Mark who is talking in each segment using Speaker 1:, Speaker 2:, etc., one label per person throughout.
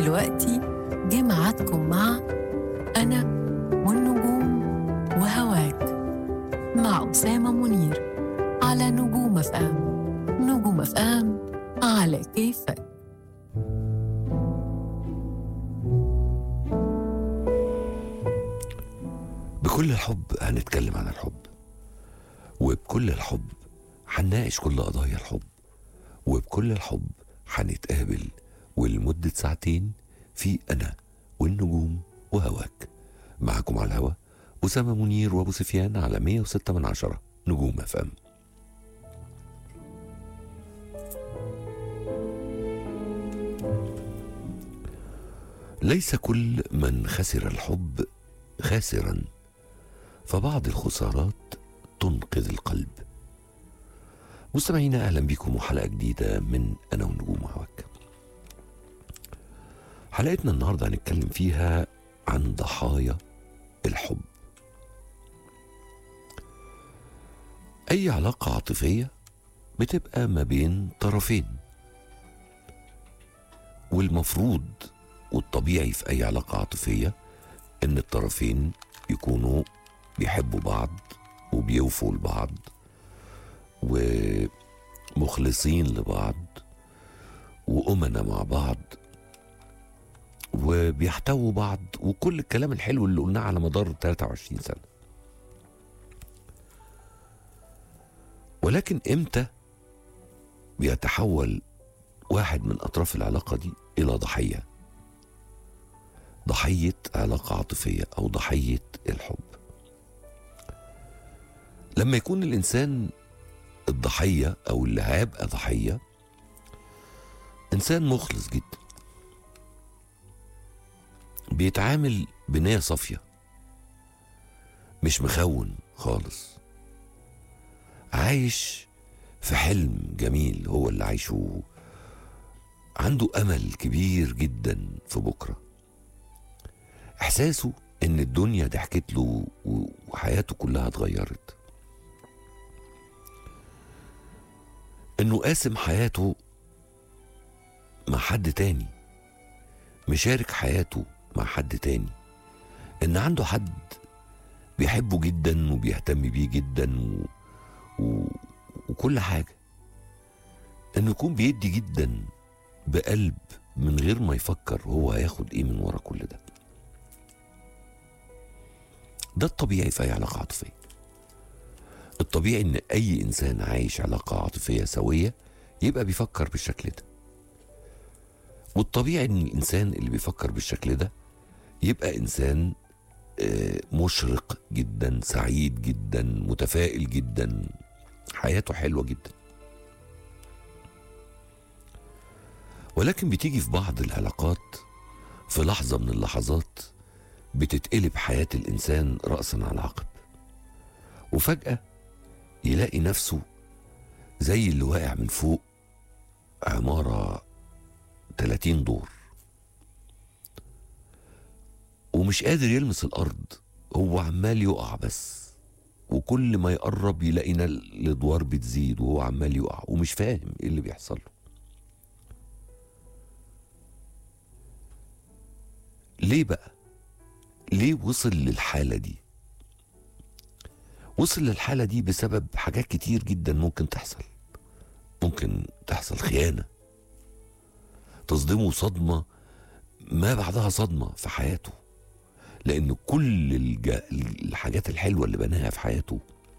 Speaker 1: ودلوقتي جه ميعادكم مع أنا والنجوم وهواك مع أسامة منير على نجوم اف ام نجوم اف ام على كيفك
Speaker 2: بكل الحب هنتكلم عن الحب وبكل الحب هنناقش كل قضايا الحب وبكل الحب هنتقابل ولمدة ساعتين في أنا والنجوم وهواك معكم على الهوا أسامة منير وأبو سفيان على 106 من عشرة نجوم اف ام ليس كل من خسر الحب خاسرا فبعض الخسارات تنقذ القلب مستمعينا اهلا بكم وحلقه جديده من انا ونجوم هواك حلقتنا النهارده هنتكلم فيها عن ضحايا الحب اي علاقه عاطفيه بتبقى ما بين طرفين والمفروض والطبيعي في اي علاقه عاطفيه ان الطرفين يكونوا بيحبوا بعض وبيوفوا لبعض ومخلصين لبعض وأمنا مع بعض وبيحتووا بعض وكل الكلام الحلو اللي قلناه على مدار 23 سنة ولكن امتى بيتحول واحد من أطراف العلاقة دي إلى ضحية ضحية علاقة عاطفية أو ضحية الحب لما يكون الإنسان الضحية أو اللي هيبقى ضحية إنسان مخلص جدا بيتعامل بنية صافية مش مخون خالص عايش في حلم جميل هو اللي عايشه عنده أمل كبير جدا في بكره احساسه ان الدنيا ضحكت له وحياته كلها اتغيرت انه قاسم حياته مع حد تاني مشارك حياته مع حد تاني ان عنده حد بيحبه جدا وبيهتم بيه جدا و... و... وكل حاجة انه يكون بيدي جدا بقلب من غير ما يفكر هو هياخد ايه من ورا كل ده ده الطبيعي في اي علاقه عاطفيه الطبيعي ان اي انسان عايش علاقه عاطفيه سويه يبقى بيفكر بالشكل ده والطبيعي ان الانسان اللي بيفكر بالشكل ده يبقى انسان آه، مشرق جدا سعيد جدا متفائل جدا حياته حلوه جدا ولكن بتيجي في بعض العلاقات في لحظه من اللحظات بتتقلب حياة الإنسان رأسا على عقب وفجأة يلاقي نفسه زي اللي واقع من فوق عمارة 30 دور ومش قادر يلمس الأرض هو عمال يقع بس وكل ما يقرب يلاقي إن الأدوار بتزيد وهو عمال يقع ومش فاهم إيه اللي بيحصل له ليه بقى؟ ليه وصل للحالة دي؟ وصل للحالة دي بسبب حاجات كتير جدا ممكن تحصل ممكن تحصل خيانة تصدمه صدمة ما بعدها صدمة في حياته لأن كل الج... الحاجات الحلوة اللي بناها في حياته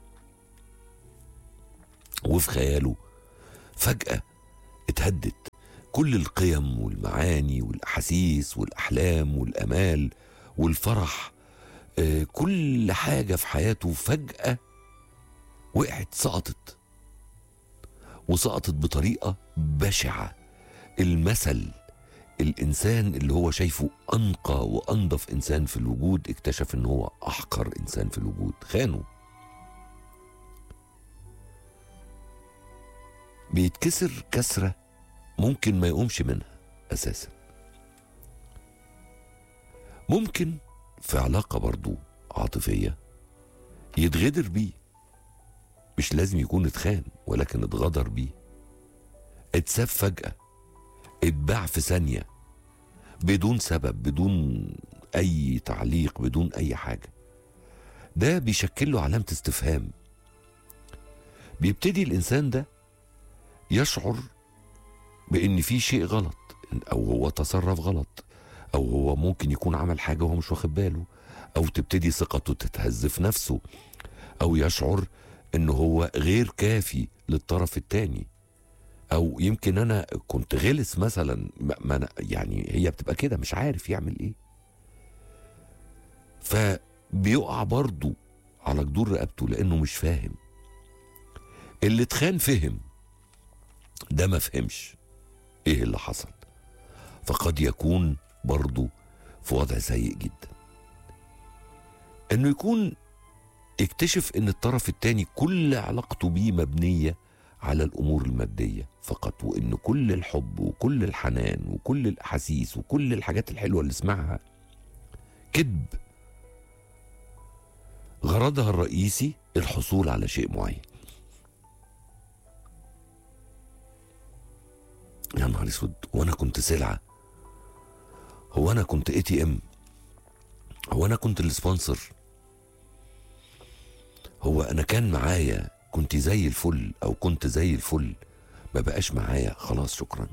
Speaker 2: وفي خياله فجأة اتهدت كل القيم والمعاني والأحاسيس والأحلام والأمال والفرح آه، كل حاجة في حياته فجأة وقعت سقطت وسقطت بطريقة بشعة المثل الإنسان اللي هو شايفه أنقى وأنظف إنسان في الوجود اكتشف إن هو أحقر إنسان في الوجود خانه بيتكسر كسرة ممكن ما يقومش منها أساسا ممكن في علاقة برضو عاطفية يتغدر بيه مش لازم يكون اتخان ولكن اتغدر بيه اتساب فجأة اتباع في ثانية بدون سبب بدون اي تعليق بدون اي حاجه ده بيشكل له علامه استفهام بيبتدي الانسان ده يشعر بان في شيء غلط او هو تصرف غلط او هو ممكن يكون عمل حاجه وهو مش واخد باله او تبتدي ثقته تتهز في نفسه او يشعر انه هو غير كافي للطرف التاني او يمكن انا كنت غلس مثلا ما ما أنا يعني هي بتبقى كده مش عارف يعمل ايه فبيقع برضه على جدور رقبته لانه مش فاهم اللي اتخان فهم ده ما فهمش ايه اللي حصل فقد يكون برضه في وضع سيء جدا انه يكون اكتشف ان الطرف التاني كل علاقته بيه مبنيه على الامور الماديه فقط وان كل الحب وكل الحنان وكل الاحاسيس وكل الحاجات الحلوه اللي سمعها كذب غرضها الرئيسي الحصول على شيء معين يا نهار اسود وانا كنت سلعه هو انا كنت اي تي ام هو انا كنت السبونسر هو انا كان معايا كنت زي الفل او كنت زي الفل ما بقاش معايا خلاص شكرا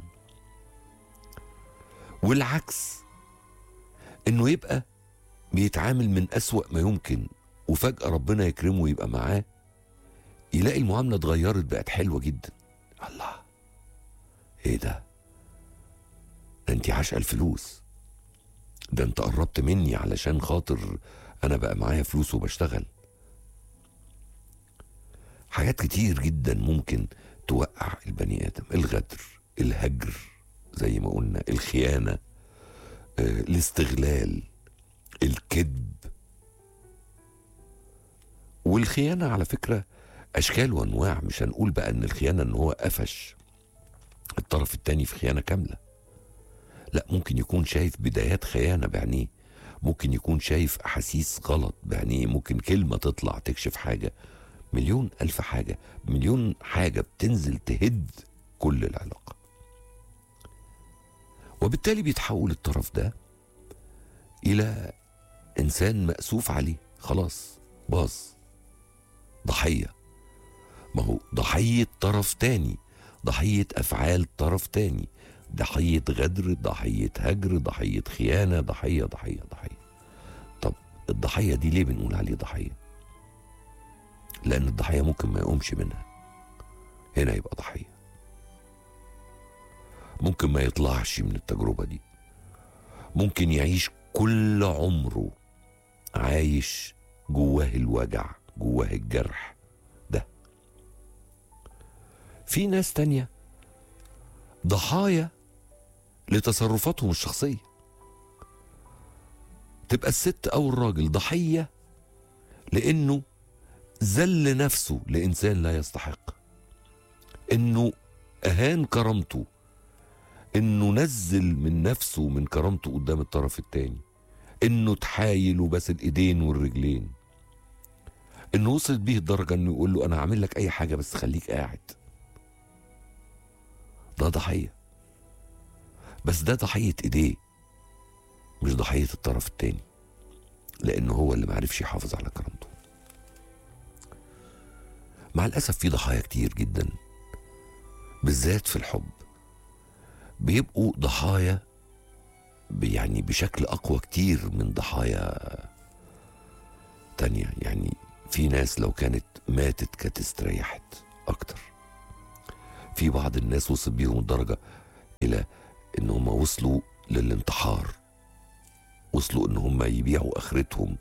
Speaker 2: والعكس انه يبقى بيتعامل من اسوأ ما يمكن وفجأة ربنا يكرمه ويبقى معاه يلاقي المعاملة اتغيرت بقت حلوة جدا الله ايه ده ده انت عاشقة الفلوس ده انت قربت مني علشان خاطر انا بقى معايا فلوس وبشتغل حاجات كتير جدا ممكن توقع البني ادم الغدر الهجر زي ما قلنا الخيانه آه، الاستغلال الكذب والخيانه على فكره اشكال وانواع مش هنقول بقى ان الخيانه ان هو قفش الطرف التاني في خيانه كامله لا ممكن يكون شايف بدايات خيانه بعينيه ممكن يكون شايف احاسيس غلط بعينيه ممكن كلمه تطلع تكشف حاجه مليون ألف حاجة مليون حاجة بتنزل تهد كل العلاقة وبالتالي بيتحول الطرف ده إلى إنسان مأسوف عليه خلاص باظ ضحية ما هو ضحية طرف تاني ضحية أفعال طرف تاني ضحية غدر ضحية هجر ضحية خيانة ضحية ضحية ضحية طب الضحية دي ليه بنقول عليه ضحية لأن الضحية ممكن ما يقومش منها هنا يبقى ضحية ممكن ما يطلعش من التجربة دي ممكن يعيش كل عمره عايش جواه الوجع جواه الجرح ده في ناس تانية ضحايا لتصرفاتهم الشخصية تبقى الست أو الراجل ضحية لأنه ذل نفسه لإنسان لا يستحق إنه أهان كرامته إنه نزل من نفسه ومن كرامته قدام الطرف التاني إنه تحايل وبس الإيدين والرجلين إنه وصلت بيه الدرجة إنه يقول له أنا هعمل لك أي حاجة بس خليك قاعد ده ضحية بس ده ضحية إيديه مش ضحية الطرف التاني لأنه هو اللي معرفش يحافظ على كرامته مع الأسف في ضحايا كتير جدا بالذات في الحب بيبقوا ضحايا ب- يعني بشكل أقوى كتير من ضحايا تانية يعني في ناس لو كانت ماتت كانت استريحت أكتر في بعض الناس وصل بيهم الدرجة إلى إن هم وصلوا للانتحار وصلوا إن هم يبيعوا آخرتهم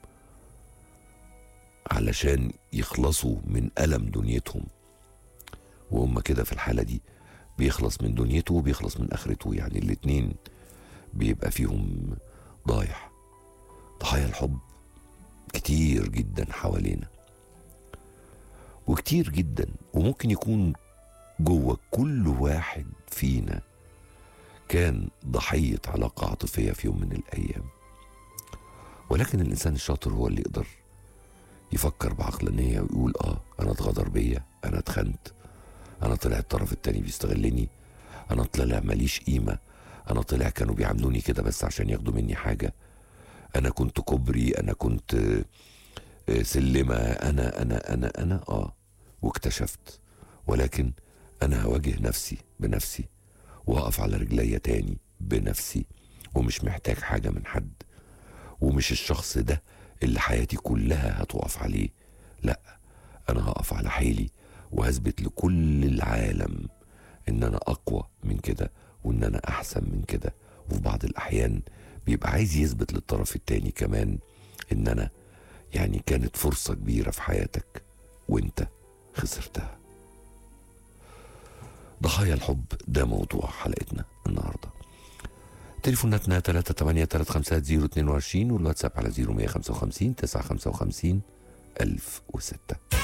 Speaker 2: علشان يخلصوا من ألم دنيتهم وهم كده في الحالة دي بيخلص من دنيته وبيخلص من آخرته يعني الاتنين بيبقى فيهم ضايع ضحايا الحب كتير جدا حوالينا وكتير جدا وممكن يكون جوه كل واحد فينا كان ضحية علاقة عاطفية في يوم من الأيام ولكن الإنسان الشاطر هو اللي يقدر يفكر بعقلانية ويقول آه أنا اتغدر بيا أنا اتخنت أنا طلع الطرف التاني بيستغلني أنا طلع ماليش قيمة انا طلع كانوا بيعاملوني كده بس عشان ياخدوا مني حاجه انا كنت كوبري انا كنت آه، آه، سلمه انا انا انا انا اه واكتشفت ولكن انا هواجه نفسي بنفسي واقف على رجليا تاني بنفسي ومش محتاج حاجه من حد ومش الشخص ده اللي حياتي كلها هتقف عليه لا انا هقف على حيلي وهثبت لكل العالم ان انا اقوى من كده وان انا احسن من كده وفي بعض الاحيان بيبقى عايز يثبت للطرف التاني كمان ان انا يعني كانت فرصة كبيرة في حياتك وانت خسرتها ضحايا الحب ده موضوع حلقتنا النهارده تليفوناتنا 3835022 والواتساب على 0155 955 1006